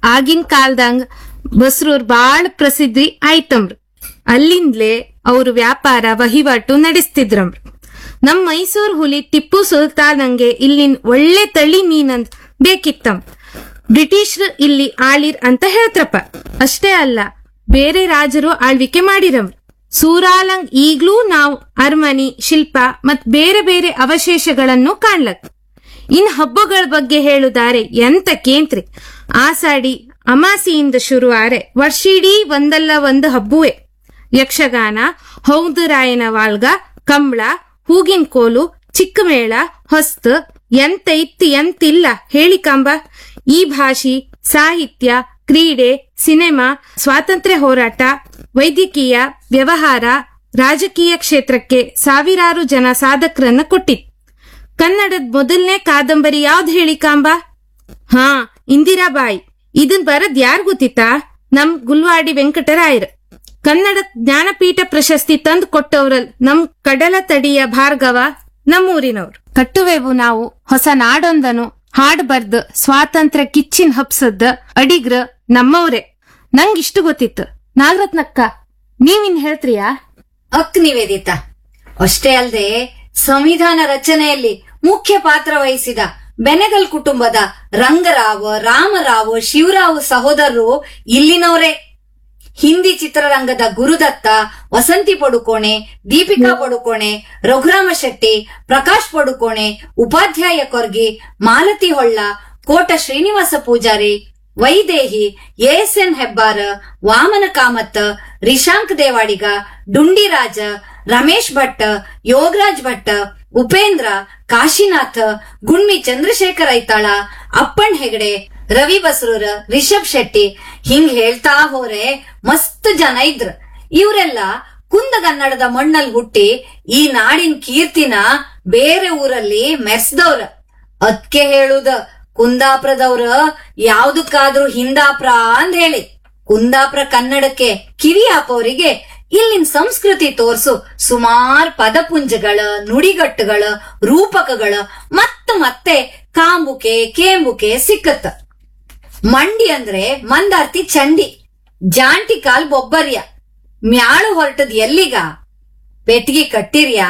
ಆಗಿನ ಕಾಲದಂಗ ಬಸ್ರೂರ್ ಬಾಳ್ ಪ್ರಸಿದ್ಧಿ ಆಯ್ತಮ್ರ ಅಲ್ಲಿಂದ್ಲೇ ಅವ್ರು ವ್ಯಾಪಾರ ವಹಿವಾಟು ನಡೆಸ್ತಿದ್ರಮ್ರ ನಮ್ ಮೈಸೂರ್ ಹುಲಿ ಟಿಪ್ಪು ಸುಲ್ತಾನಂಗೆ ಇಲ್ಲಿನ್ ಒಳ್ಳೆ ತಳಿ ಮೀನಂದ್ ಬೇಕಿತ್ತಂ ಬ್ರಿಟಿಷ್ರು ಇಲ್ಲಿ ಆಳಿರ್ ಅಂತ ಹೇಳ್ತ್ರಪ್ಪ ಅಷ್ಟೇ ಅಲ್ಲ ಬೇರೆ ರಾಜರು ಆಳ್ವಿಕೆ ಮಾಡಿರವ್ರು ಸೂರಾಲಂಗ್ ಈಗ್ಲೂ ನಾವು ಅರಮನಿ ಶಿಲ್ಪ ಮತ್ ಬೇರೆ ಬೇರೆ ಅವಶೇಷಗಳನ್ನು ಕಾಣ್ಲಕ್ ಇನ್ ಹಬ್ಬಗಳ ಬಗ್ಗೆ ಹೇಳುದಾರೆ ಎಂತ ಕೇಂತ್ರಿ ಆಸಾಡಿ ಅಮಾಸಿಯಿಂದ ಶುರುವಾರೆ ವರ್ಷಿಡೀ ಒಂದಲ್ಲ ಒಂದು ಹಬ್ಬುವೆ ಯಕ್ಷಗಾನ ಹೌದರಾಯನ ವಾಳ್ಗ ಕಂಬಳ ಹೂಗಿನ ಕೋಲು ಚಿಕ್ಕಮೇಳ ಹೊಸ್ತು ಎಂತ ಇತ್ತು ಎಂತಿಲ್ಲ ಹೇಳಿ ಕಾಂಬ ಈ ಭಾಷೆ ಸಾಹಿತ್ಯ ಕ್ರೀಡೆ ಸಿನಿಮಾ ಸ್ವಾತಂತ್ರ್ಯ ಹೋರಾಟ ವೈದ್ಯಕೀಯ ವ್ಯವಹಾರ ರಾಜಕೀಯ ಕ್ಷೇತ್ರಕ್ಕೆ ಸಾವಿರಾರು ಜನ ಸಾಧಕರನ್ನ ಕೊಟ್ಟಿತ್ತು ಕನ್ನಡದ ಮೊದಲನೇ ಕಾದಂಬರಿ ಯಾವ್ದು ಹೇಳಿ ಕಾಂಬ ಹಾ ಇಂದಿರಾಬಾಯಿ ಇದನ್ ಬರದ್ ಯಾರ್ ಗೊತ್ತಿತ್ತಾ ನಮ್ ಗುಲ್ವಾಡಿ ವೆಂಕಟರಾಯರ್ ಕನ್ನಡ ಜ್ಞಾನಪೀಠ ಪ್ರಶಸ್ತಿ ತಂದು ಕೊಟ್ಟವ್ರಲ್ ನಮ್ ಕಡಲ ತಡಿಯ ಭಾರ್ಗವ ನಮ್ಮೂರಿನವ್ರು ಕಟ್ಟುವೆವು ನಾವು ಹೊಸ ನಾಡೊಂದನು ಹಾಡ್ ಬರ್ದ್ ಸ್ವಾತಂತ್ರ್ಯ ಕಿಚ್ಚಿನ್ ಹಬ್ಸದ್ ಅಡಿಗ್ರ ನಮ್ಮವ್ರೆ ನಂಗಿಷ್ಟು ಗೊತ್ತಿತ್ತು ನಾಗರತ್ನಕ್ಕ ನೀವಿನ್ ಹೇಳ್ತ್ರಿಯಾ ಅಕ್ ನಿವೇದಿತ ಅಷ್ಟೇ ಅಲ್ಲದೆ ಸಂವಿಧಾನ ರಚನೆಯಲ್ಲಿ ಮುಖ್ಯ ಪಾತ್ರ ವಹಿಸಿದ ಬೆನೆಗಲ್ ಕುಟುಂಬದ ರಂಗರಾವ್ ರಾಮರಾವ್ ಶಿವರಾವ್ ಸಹೋದರರು ಇಲ್ಲಿನವರೇ ಹಿಂದಿ ಚಿತ್ರರಂಗದ ಗುರುದತ್ತ ವಸಂತಿ ಪಡುಕೋಣೆ ದೀಪಿಕಾ ಪಡುಕೋಣೆ ರಘುರಾಮ ಶೆಟ್ಟಿ ಪ್ರಕಾಶ್ ಪಡುಕೋಣೆ ಉಪಾಧ್ಯಾಯ ಕೊರ್ಗಿ ಮಾಲತಿ ಹೊಳ್ಳ ಕೋಟ ಶ್ರೀನಿವಾಸ ಪೂಜಾರಿ ವೈದೇಹಿ ಎಎಸ್ಎನ್ ಹೆಬ್ಬಾರ ವಾಮನ ಕಾಮತ್ ರಿಶಾಂಕ್ ದೇವಾಡಿಗ ಡುಂಡಿರಾಜ ರಮೇಶ್ ಭಟ್ ಯೋಗರಾಜ್ ಭಟ್ ಉಪೇಂದ್ರ ಕಾಶಿನಾಥ್ ಗುಣ್ಮಿ ಚಂದ್ರಶೇಖರ್ ಐತಾಳ ಅಪ್ಪಣ್ ಹೆಗಡೆ ರವಿ ಬಸ್ರೂರ್ ರಿಷಬ್ ಶೆಟ್ಟಿ ಹಿಂಗ್ ಹೇಳ್ತಾ ಹೋರೆ ಮಸ್ತ್ ಜನ ಇದ್ರ ಇವರೆಲ್ಲ ಕುಂದಗನ್ನಡದ ಮಣ್ಣಲ್ಲಿ ಹುಟ್ಟಿ ಈ ನಾಡಿನ ಕೀರ್ತಿನ ಬೇರೆ ಊರಲ್ಲಿ ಮೆರ್ಸ್ದವ್ರ ಅದ್ಕೆ ಹೇಳುದ ಕುಂದಾಪುರದವ್ರ ಯಾವ್ದಕ್ಕಾದ್ರೂ ಹಿಂದಾಪ್ರ ಅಂದ್ ಹೇಳಿ ಕುಂದಾಪುರ ಕನ್ನಡಕ್ಕೆ ಕಿವಿ ಹಾಕೋರಿಗೆ ಇಲ್ಲಿನ ಸಂಸ್ಕೃತಿ ತೋರ್ಸು ಸುಮಾರ್ ಪದಪುಂಜಗಳ ನುಡಿಗಟ್ಟುಗಳ ರೂಪಕಗಳ ಮತ್ತ ಮತ್ತೆ ಕಾಂಬುಕೆ ಕೇಂಬುಕೆ ಸಿಕ್ಕತ್ತ ಮಂಡಿ ಅಂದ್ರೆ ಮಂದಾರ್ತಿ ಚಂಡಿ ಜಾಂಟಿ ಕಾಲ್ ಬೊಬ್ಬರ್ಯ ಮ್ಯಾಳು ಹೊರಟದ್ ಎಲ್ಲಿಗ ಪೆಟ್ಗಿ ಕಟ್ಟಿರ್ಯಾ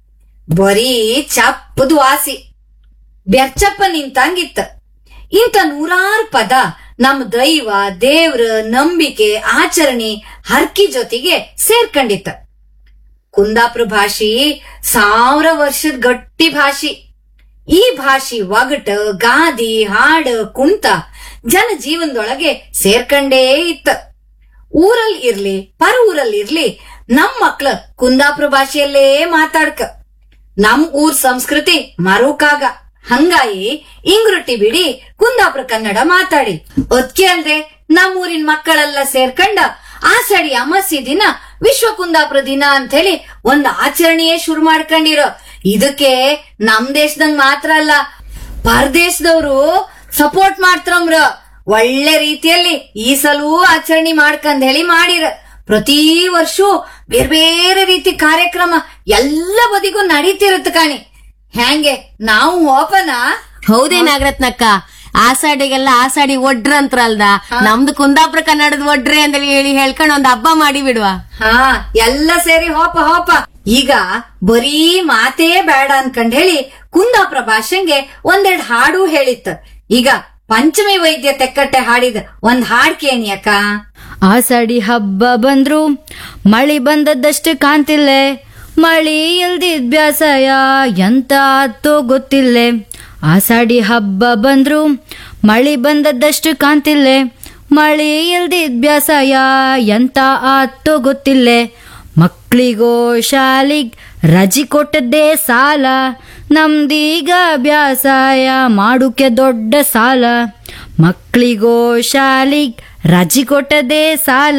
ಬರೀ ಚಪ್ಪದು ವಾಸಿ ಬೆರ್ಚಪ್ಪ ನಿಂತಂಗಿತ್ತ ಇಂಥ ನೂರಾರು ಪದ ನಮ್ ದೈವ ದೇವ್ರ ನಂಬಿಕೆ ಆಚರಣೆ ಹರ್ಕಿ ಜೊತೆಗೆ ಸೇರ್ಕೊಂಡಿತ್ತ ಕುಂದಾಪುರ ಭಾಷಿ ಸಾವಿರ ವರ್ಷದ ಗಟ್ಟಿ ಭಾಷಿ ಈ ಭಾಷಿ ಒಗಟ ಗಾದಿ ಹಾಡ ಕುಂತ ಜನ ಜೀವನದೊಳಗೆ ಸೇರ್ಕಂಡೇ ಇತ್ತ ಊರಲ್ಲಿ ಇರ್ಲಿ ಪರ ಊರಲ್ಲಿ ಇರ್ಲಿ ನಮ್ ಮಕ್ಳ ಕುಂದಾಪುರ ಭಾಷೆಯಲ್ಲೇ ಮಾತಾಡ್ಕ ನಮ್ ಊರ್ ಸಂಸ್ಕೃತಿ ಮರುಕಾಗ ಹಂಗಾಗಿ ಇಂಗ್ರೊಟ್ಟಿ ಬಿಡಿ ಕುಂದಾಪುರ ಕನ್ನಡ ಮಾತಾಡಿ ಒದ್ಕೆ ಅಲ್ದೆ ನಮ್ ಊರಿನ ಮಕ್ಕಳೆಲ್ಲ ಸೇರ್ಕಂಡ ಆಷಾಢಿ ಅಮಾಸಿ ದಿನ ವಿಶ್ವ ಕುಂದಾಪುರ ದಿನ ಅಂತ ಹೇಳಿ ಒಂದ್ ಆಚರಣೆಯೇ ಶುರು ಮಾಡ್ಕೊಂಡಿರೋ ಇದಕ್ಕೆ ನಮ್ ದೇಶದಂಗ್ ಮಾತ್ರ ಅಲ್ಲ ಪರದೇಶದವ್ರು ಸಪೋರ್ಟ್ ಮಾಡ್ತಾರಮ್ರ ಒಳ್ಳೆ ರೀತಿಯಲ್ಲಿ ಈ ಸಲವೂ ಆಚರಣೆ ಮಾಡ್ಕಂದ್ ಹೇಳಿ ಮಾಡಿರ ಪ್ರತಿ ವರ್ಷ ಬೇರೆ ಬೇರೆ ರೀತಿ ಕಾರ್ಯಕ್ರಮ ಎಲ್ಲ ಬದಿಗೂ ನಡೀತಿರತ್ತ ಕಾಣಿ ಹ್ಯಾಂಗೆ ನಾವು ಹೋಪನ ಹೌದೇ ನಾಗರತ್ನಕ್ಕ ಆಸಾಡಿಗೆಲ್ಲ ಆಸಾಡಿ ಒಡ್ರ ಅಂತ್ರಲ್ದ ನಮ್ದು ಕುಂದಾಪುರ ಕನ್ನಡದ ಒಡ್ರೆ ಅಂತ ಹೇಳಿ ಹೇಳ್ಕೊಂಡು ಒಂದ್ ಹಬ್ಬ ಮಾಡಿ ಬಿಡುವ ಹಾ ಎಲ್ಲ ಸೇರಿ ಹೋಪ ಹೋಪ ಈಗ ಬರೀ ಮಾತೇ ಬೇಡ ಅನ್ಕಂಡ್ ಹೇಳಿ ಕುಂದಾಪುರ ಭಾಷೆಗೆ ಒಂದೆರಡ್ ಹಾಡು ಹೇಳಿತ್ತ ಈಗ ಪಂಚಮಿ ವೈದ್ಯ ತೆಕ್ಕಟ್ಟೆ ಹಾಡಿದ ಒಂದ್ ಹಾಡ್ ಕೇಣಿ ಅಕ್ಕ ಆಷಾಢಿ ಹಬ್ಬ ಬಂದ್ರು ಮಳಿ ಬಂದದ್ದಷ್ಟು ಕಾಣ್ತಿಲ್ಲೆ ಮಳಿ ಇಲ್ದಿದ್ ಬ್ಯಾಸಯ ಎಂತ ಆತೋ ಗೊತ್ತಿಲ್ಲೆ ಆಷಾಢಿ ಹಬ್ಬ ಬಂದ್ರು ಮಳಿ ಬಂದದ್ದಷ್ಟು ಕಾಣ್ತಿಲ್ಲೆ ಮಳಿ ಇಲ್ದಿದ್ ಬ್ಯಾಸಯ ಎಂತ ಆತೋ ಗೊತ್ತಿಲ್ಲೆ ಮಕ್ಳಿಗೋ ಶಾಲಿಗ್ ರಜಿ ಕೊಟ್ಟದ್ದೇ ಸಾಲ ನಮ್ದೀಗ ಬ್ಯಾಸಾಯ ಮಾಡುಕೆ ದೊಡ್ಡ ಸಾಲ ಮಕ್ಳಿಗೋ ಶಾಲಿಗ್ ರಜಿ ಕೊಟ್ಟದೇ ಸಾಲ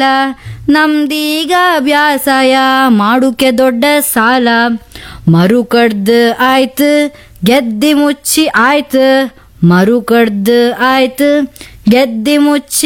ನಮ್ದೀಗ ಬ್ಯಾಸಾಯ ಮಾಡುಕೆ ದೊಡ್ಡ ಸಾಲ ಮರು ಕಡ್ದು ಆಯ್ತು ಗೆದ್ದಿ ಮುಚ್ಚಿ ಆಯ್ತು ಮರು ಕಡ್ದು ಆಯ್ತು ಗೆದ್ದಿ ಮುಚ್ಚಿ